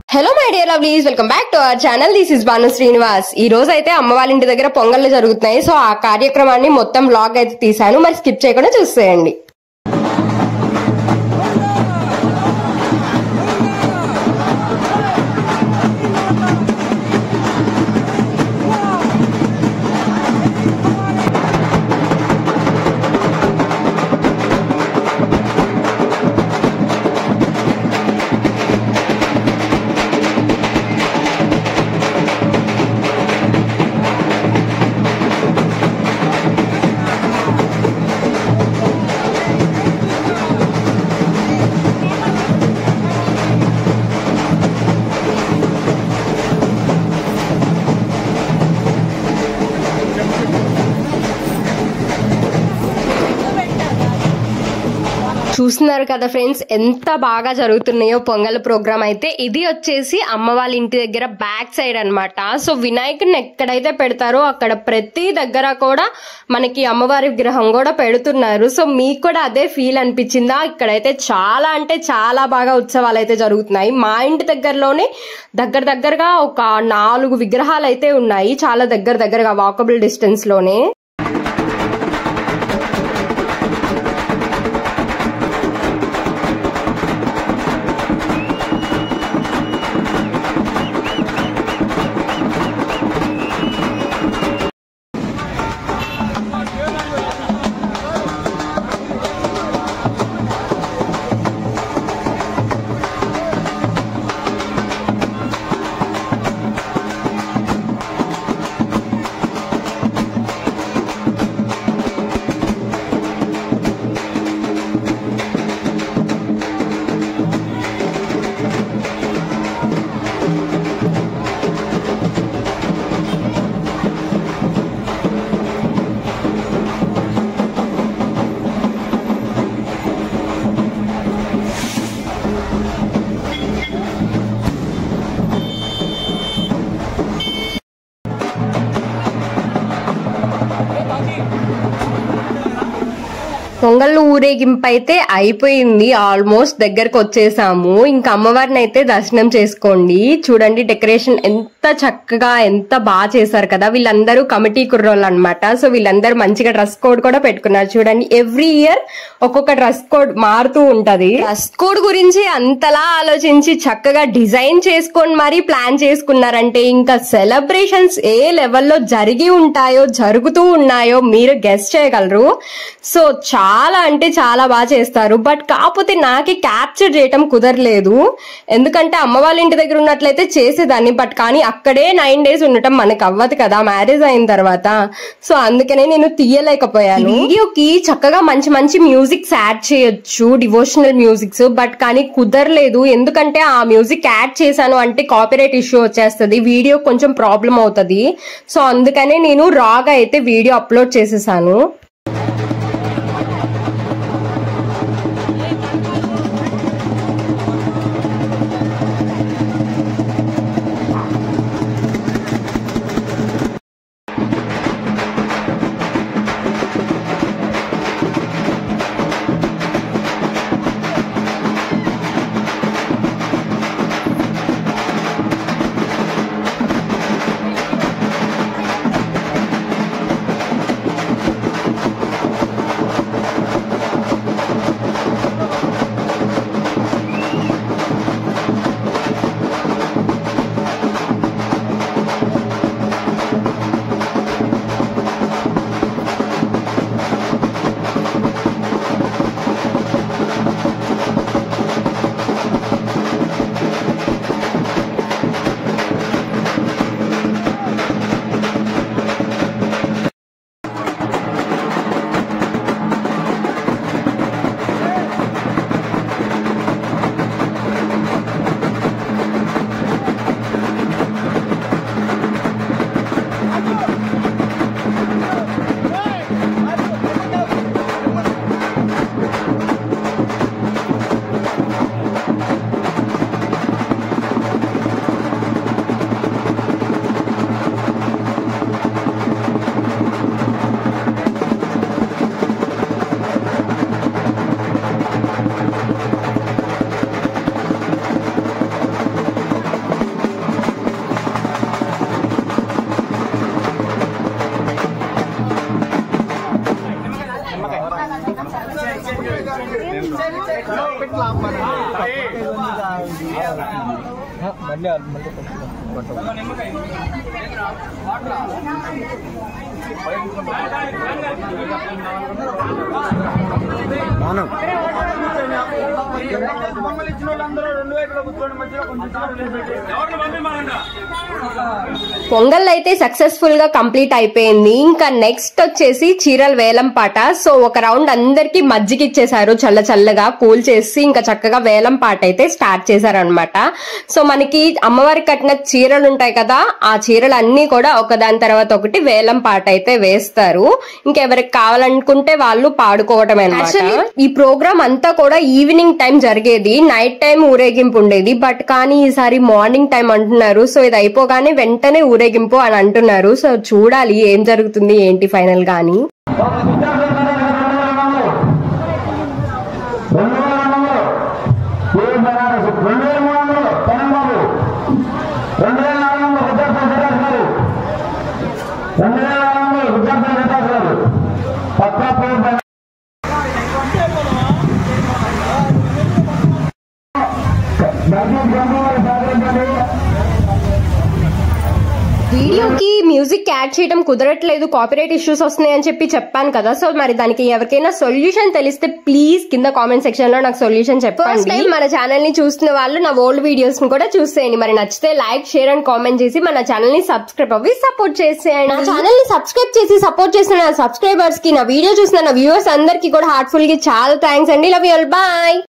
hello my dear lovelies welcome back to our channel this is Banu Srinivas ఈ రోజు అయితే అమ్మ వాళ్ళ ఇంటి దగ్గర పొంగళ్ళు జరుగుతున్నాయి సో ఆ కార్యక్రమాన్ని మొత్తం బ్లాగ్ అయితే తీశాను మరి స్కిప్ చేయకుండా చూసేయండి చూస్తున్నారు కదా ఫ్రెండ్స్ ఎంత బాగా జరుగుతున్నాయో పొంగల్ ప్రోగ్రామ్ అయితే ఇది వచ్చేసి అమ్మ వాళ్ళ ఇంటి దగ్గర బ్యాక్ సైడ్ అన్నమాట సో వినాయకుడిని ఎక్కడైతే పెడతారో అక్కడ ప్రతి దగ్గర కూడా మనకి అమ్మవారి విగ్రహం కూడా పెడుతున్నారు సో మీకు కూడా అదే ఫీల్ అనిపించిందా ఇక్కడైతే చాలా అంటే చాలా బాగా ఉత్సవాలు అయితే జరుగుతున్నాయి మా ఇంటి దగ్గరలోనే దగ్గర దగ్గరగా ఒక నాలుగు విగ్రహాలు అయితే ఉన్నాయి చాలా దగ్గర దగ్గరగా వాకబుల్ డిస్టెన్స్ లోనే పొంగళ్ళు ఊరేగింపు అయితే అయిపోయింది ఆల్మోస్ట్ దగ్గరకు వచ్చేసాము ఇంకా అమ్మవారిని అయితే దర్శనం చేసుకోండి చూడండి డెకరేషన్ ఎంత చక్కగా ఎంత బాగా చేశారు కదా వీళ్ళందరూ కమిటీ కుర్రోళ్ళు అనమాట సో వీళ్ళందరూ మంచిగా డ్రెస్ కోడ్ కూడా పెట్టుకున్నారు చూడండి ఎవ్రీ ఇయర్ ఒక్కొక్క డ్రెస్ కోడ్ మారుతూ ఉంటది డ్రెస్ కోడ్ గురించి అంతలా ఆలోచించి చక్కగా డిజైన్ చేసుకొని మరీ ప్లాన్ చేసుకున్నారంటే ఇంకా సెలబ్రేషన్స్ ఏ లెవెల్లో జరిగి ఉంటాయో జరుగుతూ ఉన్నాయో మీరు గెస్ట్ చేయగలరు సో చాలా అంటే చాలా బాగా చేస్తారు బట్ కాకపోతే నాకే క్యాప్చర్ చేయటం కుదరలేదు ఎందుకంటే అమ్మ వాళ్ళ ఇంటి దగ్గర ఉన్నట్లయితే చేసేదాన్ని బట్ కానీ అక్కడే నైన్ డేస్ ఉండటం మనకు అవ్వదు కదా మ్యారేజ్ అయిన తర్వాత సో అందుకనే నేను తీయలేకపోయాను వీడియోకి చక్కగా మంచి మంచి మ్యూజిక్స్ యాడ్ చేయొచ్చు డివోషనల్ మ్యూజిక్స్ బట్ కానీ కుదరలేదు ఎందుకంటే ఆ మ్యూజిక్ యాడ్ చేశాను అంటే కాపీరైట్ ఇష్యూ వచ్చేస్తుంది వీడియో కొంచెం ప్రాబ్లం అవుతుంది సో అందుకనే నేను రాగా అయితే వీడియో అప్లోడ్ చేసేసాను పొంగల్ అయితే సక్సెస్ఫుల్ గా కంప్లీట్ అయిపోయింది ఇంకా నెక్స్ట్ వచ్చేసి చీరల వేలం పాట సో ఒక రౌండ్ అందరికి మజ్జిగ ఇచ్చేసారు చల్ల చల్లగా కూల్ చేసి ఇంకా చక్కగా వేలం పాట అయితే స్టార్ట్ చేశారనమాట సో మనకి అమ్మవారికి కట్టిన చీరలు ఉంటాయి కదా ఆ చీరలు అన్ని కూడా ఒకదాని తర్వాత ఒకటి వేలం పాట అయితే వేస్తారు ఇంకెవరికి కావాలనుకుంటే వాళ్ళు పాడుకోవటం అనమాట ఈ ప్రోగ్రామ్ అంతా కూడా ఈవినింగ్ టైం జరిగేది నైట్ టైం ఊరేగింపు ఉండేది బట్ కానీ ఈసారి మార్నింగ్ టైం అంటున్నారు సో ఇది అయిపోగానే వెంటనే ఊరేగింపు అని అంటున్నారు సో చూడాలి ఏం జరుగుతుంది ఏంటి ఫైనల్ గాని రెండు వేల వందలు ఏ బనారస్ రెండు వేల మూడు వందలు పెనంబాబు రెండు వేల నాలుగు వందలు విద్యార్థులు వికాస్ గారు రెండు వేల నాలుగు వందలు విద్యార్థులు వికాస్ గారు పక్కా పేరు బన- దర్శనం బ్రహ్మవారి సహకరించండి వీడియోకి మ్యూజిక్ యాడ్ చేయడం కుదరట్లేదు కాపీరైట్ ఇష్యూస్ వస్తున్నాయని చెప్పి చెప్పాను కదా సో మరి దానికి ఎవరికైనా సొల్యూషన్ తెలిస్తే ప్లీజ్ కింద కామెంట్ సెక్షన్ లో నాకు సొల్యూషన్ చెప్పండి మన ఛానల్ ని చూస్తున్న వాళ్ళు నా ఓల్డ్ వీడియోస్ ని కూడా చూసేయండి మరి నచ్చితే లైక్ షేర్ అండ్ కామెంట్ చేసి మన ఛానల్ ని సబ్స్క్రైబ్ అవ్వి సపోర్ట్ చేసేయండి నా ఛానల్ ని సబ్స్క్రైబ్ చేసి సపోర్ట్ చేసిన నా సబ్స్క్రైబర్స్ కి నా వీడియో చూసిన నా వ్యూవర్స్ అందరికీ కూడా హార్ట్ఫుల్ గా చాలా థ్యాంక్స్ అండి లవ్ యూ బాయ్